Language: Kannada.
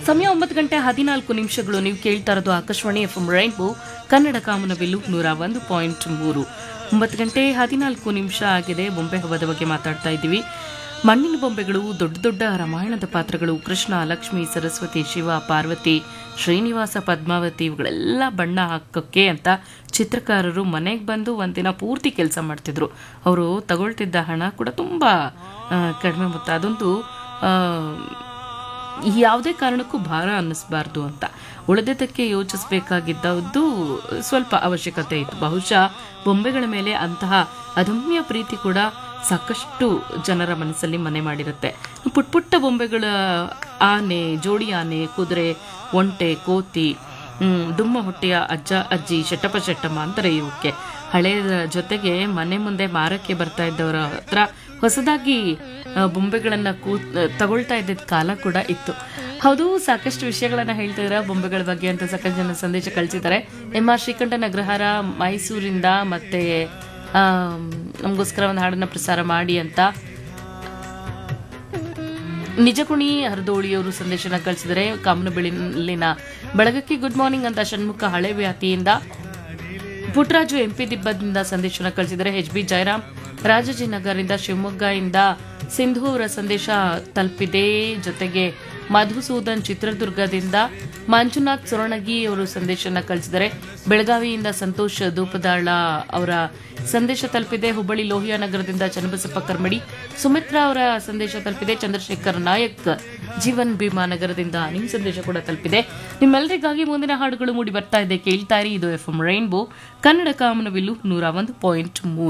ಸಮಯ ಒಂಬತ್ತು ಗಂಟೆ ಹದಿನಾಲ್ಕು ನಿಮಿಷಗಳು ನೀವು ಕೇಳ್ತಾ ಇರೋದು Akashvani F M rainbow Kannada ಕಾಮನಬಿಲ್ಲು ನೂರ ಒಂದು ಪಾಯಿಂಟ್ ಮೂರು ಒಂಬತ್ತು ಗಂಟೆ ಹದಿನಾಲ್ಕು ನಿಮಿಷ ಆಗಿದೆ ಬೊಂಬೆ ಹಬ್ಬದ ಬಗ್ಗೆ ಮಾತಾಡ್ತಾ ಇದ್ದೀವಿ ಮಣ್ಣಿನ ಬೊಂಬೆಗಳು ದೊಡ್ಡ ದೊಡ್ಡ ರಾಮಾಯಣದ ಪಾತ್ರಗಳು ಕೃಷ್ಣ ಲಕ್ಷ್ಮಿ ಸರಸ್ವತಿ ಶಿವ ಪಾರ್ವತಿ ಶ್ರೀನಿವಾಸ ಪದ್ಮಾವತಿ ಇವುಗಳೆಲ್ಲ ಬಣ್ಣ ಹಾಕೋಕ್ಕೆ ಅಂತ ಚಿತ್ರಕಾರರು ಮನೆಗೆ ಬಂದು ಒಂದಿನ ಪೂರ್ತಿ ಕೆಲಸ ಮಾಡ್ತಿದ್ರು ಅವರು ತಗೊಳ್ತಿದ್ದ ಹಣ ಕೂಡ ತುಂಬ ಆ, ಕಡಿಮೆ ಮೊತ್ತ ಅದೊಂದು ಆ, ಯಾವುದೇ ಕಾರಣಕ್ಕೂ ಭಾರ ಅನ್ನಿಸ್ಬಾರ್ದು ಅಂತ ಉಳಿದಿದ್ದಕ್ಕೆ ಯೋಚಿಸಬೇಕಾಗಿದ್ದದ್ದು ಸ್ವಲ್ಪ ಅವಶ್ಯಕತೆ ಇತ್ತು ಬಹುಶಃ ಬೊಂಬೆಗಳ ಮೇಲೆ ಅಂತಹ ಅದಮ್ಯ ಪ್ರೀತಿ ಕೂಡ ಸಾಕಷ್ಟು ಜನರ ಮನಸ್ಸಲ್ಲಿ ಮನೆ ಮಾಡಿರುತ್ತೆ ಪುಟ್ಟ ಪುಟ್ಟ ಬೊಂಬೆಗಳ ಆನೆ ಜೋಡಿ ಆನೆ ಕುದುರೆ ಒಂಟೆ ಕೋತಿ ಹ್ಮ್, ಡುಮ್ಮ ಹೊಟ್ಟೆಯ ಅಜ್ಜ ಅಜ್ಜಿ ಶಟಪ ಶಟ್ಟಮ್ಮ ಅಂತಾರೆ ಇವಕ್ಕೆ ಹಳೆಯದ ಜೊತೆಗೆ ಮನೆ ಮುಂದೆ ಮಾರಕ್ಕೆ ಬರ್ತಾ ಇದ್ದವರ ಹತ್ರ ಹೊಸದಾಗಿ ಆ, ಬೊಂಬೆಗಳನ್ನ ಕೂ ತಗೊಳ್ತಾ ಇದ್ದಿದ್ದ ಕಾಲ ಕೂಡ ಇತ್ತು ಹೌದು ಸಾಕಷ್ಟು ವಿಷಯಗಳನ್ನ ಹೇಳ್ತಿದ್ರ ಬೊಂಬೆಗಳ ಬಗ್ಗೆ ಅಂತ ಸಾಕಷ್ಟು ಜನ ಸಂದೇಶ ಕಳಿಸಿದ್ದಾರೆ ಎಂ ಆರ್ ಶ್ರೀಕಂಠನ ಅಗ್ರಹಾರ ಮೈಸೂರಿಂದ ಮತ್ತೆ ಆ, ನಮಗೋಸ್ಕರ ಒಂದು ಹಾಡನ್ನ ಪ್ರಸಾರ ಮಾಡಿ ಅಂತ ನಿಜಗುಣಿ ಹರದೋಳಿಯವರು ಸಂದೇಶನ ಕಳಿಸಿದರೆ ಕಾಮನಬೆಳಿನ ಬಳಗಕ್ಕೆ ಗುಡ್ ಮಾರ್ನಿಂಗ್ ಅಂತ ಷಣ್ಮುಖ ಹಳೆ ವ್ಯಾತಿಯಿಂದ ಪುಟ್ಟರಾಜು ಎಂಪಿ ದಿಬ್ಬದಿಂದ ಸಂದೇಶನ ಕಳಿಸಿದರೆ ಎಚ್ ಬಿ ಜಯರಾಮ್ ರಾಜಾಜಿನಗರದಿಂದ ಶಿವಮೊಗ್ಗದಿಂದ ಸಿಂಧು ಅವರ ಸಂದೇಶ ತಲುಪಿದೆ ಜೊತೆಗೆ ಮಧುಸೂದನ್ ಚಿತ್ರದುರ್ಗದಿಂದ ಮಂಜುನಾಥ್ ಸೊರಣಗಿ ಅವರು ಸಂದೇಶನ ಕಳಿಸಿದರೆ ಬೆಳಗಾವಿಯಿಂದ ಸಂತೋಷ್ ಧೂಪದಾಳ ಅವರ ಸಂದೇಶ ತಲುಪಿದೆ ಹುಬ್ಬಳ್ಳಿ ಲೋಹಿಯಾ ನಗರದಿಂದ ಚನ್ನಬಸಪ್ಪ ಕರ್ಮಡಿ ಸುಮಿತ್ರಾ ಅವರ ಸಂದೇಶ ತಲುಪಿದೆ ಚಂದ್ರಶೇಖರ್ ನಾಯಕ್ ಜೀವನ್ ಭೀಮಾ ನಗರದಿಂದ ನಿಮ್ಮ ಸಂದೇಶ ಕೂಡ ತಲುಪಿದೆ ನಿಮ್ಮೆಲ್ಲರಿಗಾಗಿ ಮುಂದಿನ ಹಾಡುಗಳು ಮೂಡಿ ಬರ್ತಾ ಇದೆ ಕೇಳ್ತಾ ಇರಿ ಇದು ಎಫ್ ಎಂ ರೈನ್ಬೋ ಕನ್ನಡ ಕಾಮನವಿಲ್ಲು ನೂರ ಒಂದು ಪಾಯಿಂಟ್ ಮೂರು